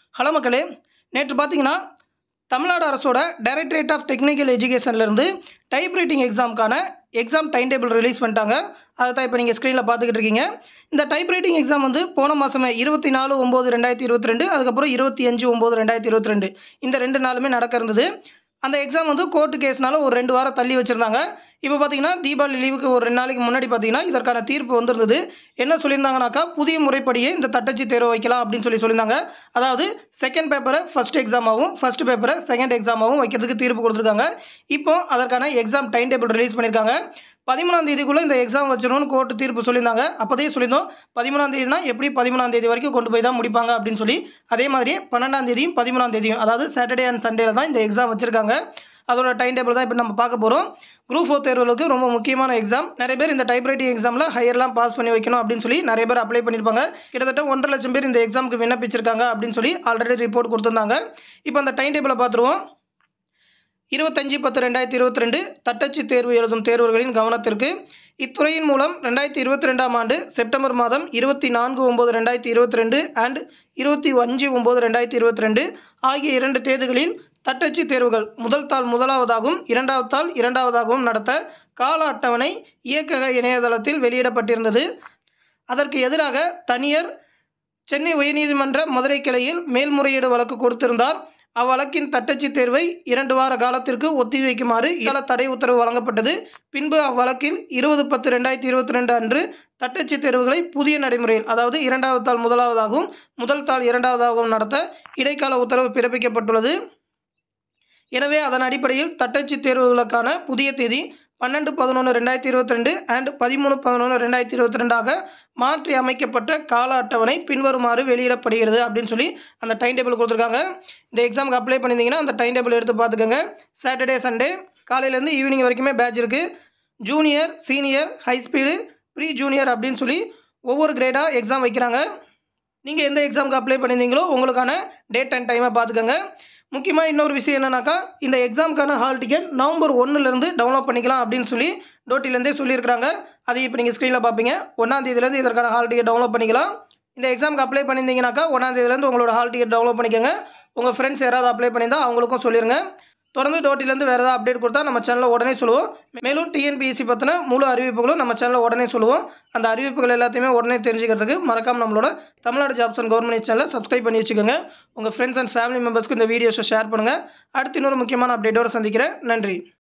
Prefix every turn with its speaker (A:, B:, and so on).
A: hello மக்களே நேற்று பார்த்தீங்கன்னா தமிழ்நாடு அரசோட டைரக்டரேட் ஆஃப் டெக்னிக்கல் எஜுகேஷன்லேருந்து டைப் ரைட்டிங் எக்ஸாமுக்கான எக்ஸாம் டைம் டேபிள் ரிலீஸ் பண்ணிட்டாங்க அதை தான் இப்போ நீங்கள் ஸ்க்ரீனில் பார்த்துக்கிட்டு இருக்கீங்க இந்த டைப் ரைட்டிங் எக்ஸாம் வந்து போன மாதமே இருபத்தி நாலு ஒம்பது ரெண்டாயிரத்தி இருபத்தி ரெண்டு அதுக்கப்புறம் இருபத்தி அஞ்சு ஒம்பது ரெண்டாயிரத்தி இருபத்தி ரெண்டு இந்த ரெண்டு நாளுமே நடக்க இருந்தது அந்த எக்ஸாம் வந்து கோர்ட்டு கேஸ்னால ஒரு ரெண்டு வாரம் தள்ளி வச்சுருந்தாங்க இப்போ பார்த்தீங்கன்னா தீபாவளி லீவுக்கு ஒரு ரெண்டு நாளைக்கு முன்னாடி பார்த்தீங்கன்னா இதற்கான தீர்ப்பு வந்திருந்தது என்ன சொல்லியிருந்தாங்கனாக்கா புதிய முறைப்படியே இந்த தட்டச்சு தேர்வு வைக்கலாம் அப்படின்னு சொல்லி சொல்லியிருந்தாங்க அதாவது செகண்ட் பேப்பரை ஃபஸ்ட் எக்ஸாமாகவும் ஃபஸ்ட் பேப்பரை செகண்ட் எக்ஸாமாகவும் வைக்கிறதுக்கு தீர்ப்பு கொடுத்துருக்காங்க இப்போ அதற்கான எக்ஸாம் டைம் டேபிள் ரிலீஸ் பண்ணியிருக்காங்க பதிமூணாம் தேதிக்குள்ளே இந்த எக்ஸாம் வச்சிடணும்னு கோர்ட்டு தீர்ப்பு சொல்லியிருந்தாங்க அப்போதே சொல்லியிருந்தோம் பதிமூணாம் தேதினா எப்படி பதிமூணாம் தேதி வரைக்கும் கொண்டு போய் தான் முடிப்பாங்க அப்படின்னு சொல்லி அதே மாதிரியே பன்னெண்டாம் தேதியும் பதிமூணாம் தேதியும் அதாவது சாட்டர்டே அண்ட் சண்டேல தான் இந்த எக்ஸாம் வச்சுருக்காங்க அதோட டைம் டேபிள் தான் இப்போ நம்ம பார்க்க போகிறோம் குரூப் ஃபோர் தேர்வுகளுக்கு ரொம்ப முக்கியமான எக்ஸாம் நிறைய பேர் இந்த டைப் ரைட்டிங் எக்ஸாமில் ஹையர்லாம் பாஸ் பண்ணி வைக்கணும் அப்படின்னு சொல்லி நிறைய பேர் அப்ளை பண்ணியிருப்பாங்க கிட்டத்தட்ட ஒன்றரை லட்சம் பேர் இந்த எக்ஸாமுக்கு விண்ணப்பிச்சிருக்காங்க அப்படின்னு சொல்லி ஆல்ரெடி ரிப்போர்ட் கொடுத்துருந்தாங்க இப்போ அந்த டைம் டேபிளை பார்த்துருவோம் இருபத்தஞ்சி பத்து ரெண்டாயிரத்தி இருபத்தி ரெண்டு தட்டச்சு தேர்வு எழுதும் தேர்வர்களின் கவனத்திற்கு இத்துறையின் மூலம் ரெண்டாயிரத்தி இருபத்தி ரெண்டாம் ஆண்டு செப்டம்பர் மாதம் இருபத்தி நான்கு ஒம்பது ரெண்டாயிரத்தி இருபத்தி ரெண்டு அண்ட் இருபத்தி அஞ்சு ஒம்பது ரெண்டாயிரத்தி இருபத்தி ரெண்டு ஆகிய இரண்டு தேதிகளில் தட்டச்சு தேர்வுகள் முதல் தாள் முதலாவதாகவும் இரண்டாவது தாள் இரண்டாவதாகவும் நடத்த கால அட்டவணை இயக்கக இணையதளத்தில் வெளியிடப்பட்டிருந்தது அதற்கு எதிராக தனியர் சென்னை உயர்நீதிமன்ற மதுரை கிளையில் மேல்முறையீடு வழக்கு கொடுத்திருந்தார் அவ்வழக்கின் தட்டச்சு தேர்வை இரண்டு வார காலத்திற்கு ஒத்திவைக்குமாறு இயல தடை உத்தரவு வழங்கப்பட்டது பின்பு அவ்வழக்கில் இருபது பத்து ரெண்டாயிரத்தி இருபத்தி ரெண்டு அன்று தட்டச்சு தேர்வுகளை புதிய நடைமுறையில் அதாவது இரண்டாவது தாள் முதலாவதாகவும் முதல் தாள் இரண்டாவதாகவும் நடத்த இடைக்கால உத்தரவு பிறப்பிக்கப்பட்டுள்ளது எனவே அதன் அடிப்படையில் தட்டச்சு தேர்வுகளுக்கான புதிய தேதி பன்னெண்டு பதினொன்று ரெண்டாயிரத்தி இருபத்தி ரெண்டு அண்ட் பதிமூணு பதினொன்று ரெண்டாயிரத்தி இருபத்தி ரெண்டாக மாற்றி அமைக்கப்பட்ட கால அட்டவணை பின்வருமாறு வெளியிடப்படுகிறது அப்படின்னு சொல்லி அந்த டைம் டேபிள் கொடுத்துருக்காங்க இந்த எக்ஸாமுக்கு அப்ளை பண்ணியிருந்தீங்கன்னா அந்த டைம் டேபிள் எடுத்து பார்த்துக்கோங்க சாட்டர்டே சண்டே காலையிலேருந்து ஈவினிங் வரைக்குமே பேட்ச் இருக்குது junior senior high speed pre junior அப்படின்னு சொல்லி ஒவ்வொரு கிரேடாக எக்ஸாம் வைக்கிறாங்க நீங்கள் எந்த எக்ஸாமுக்கு அப்ளை பண்ணியிருந்தீங்களோ உங்களுக்கான டேட் அண்ட் டைமை பார்த்துக்கோங்க முக்கியமாக இன்னொரு விஷயம் என்னன்னாக்கா இந்த எக்ஸாமுக்கான ஹால் டிக்கெட் நவம்பர் ஒன்றுலேருந்து டவுன்லோட் பண்ணிக்கலாம் அப்படின்னு சொல்லி டோட்டிலேருந்தே சொல்லியிருக்கிறாங்க அது இப்போ நீங்கள் ஸ்க்ரீனில் பார்ப்பீங்க ஒன்றாம் தேதியிலேருந்து இதற்கான ஹால் டிக்கெட் டவுன்லோட் பண்ணிக்கலாம் இந்த எக்ஸாமுக்கு அப்ளை பண்ணியிருந்தீங்கன்னாக்கா ஒன்றாம் தேதியிலேருந்து உங்களோட ஹால் டிக்கெட் டவுன்லோட் பண்ணிக்கோங்க உங்கள் ஃப்ரெண்ட்ஸ் யாராவது அப்ளை பண்ணியிருந்தால் அவங்களுக்கும் சொல்லிடுங்க தொடர்ந்து டோட்டிலேருந்து வேறு ஏதாவது அப்டேட் கொடுத்தா நம்ம சேனலில் உடனே சொல்லுவோம் மேலும் டிஎன்பிஎஸ்சி பற்றின முழு அறிவிப்புகளும் நம்ம சேனலில் உடனே சொல்லுவோம் அந்த அறிவிப்புகள் எல்லாத்தையுமே உடனே தெரிஞ்சுக்கிறதுக்கு மறக்காம நம்மளோட தமிழ்நாடு ஜாப்ஸ் அண்ட் கவர்மெண்ட் சேனலை சப்ஸ்கிரைப் பண்ணி வச்சுக்கோங்க உங்கள் ஃப்ரெண்ட்ஸ் அண்ட் ஃபேமிலி மெம்பர்ஸ்க்கு இந்த வீடியோஸை ஷேர் பண்ணுங்கள் அடுத்து இன்னொரு முக்கியமான அப்டேட்டோடு சந்திக்கிறேன் நன்றி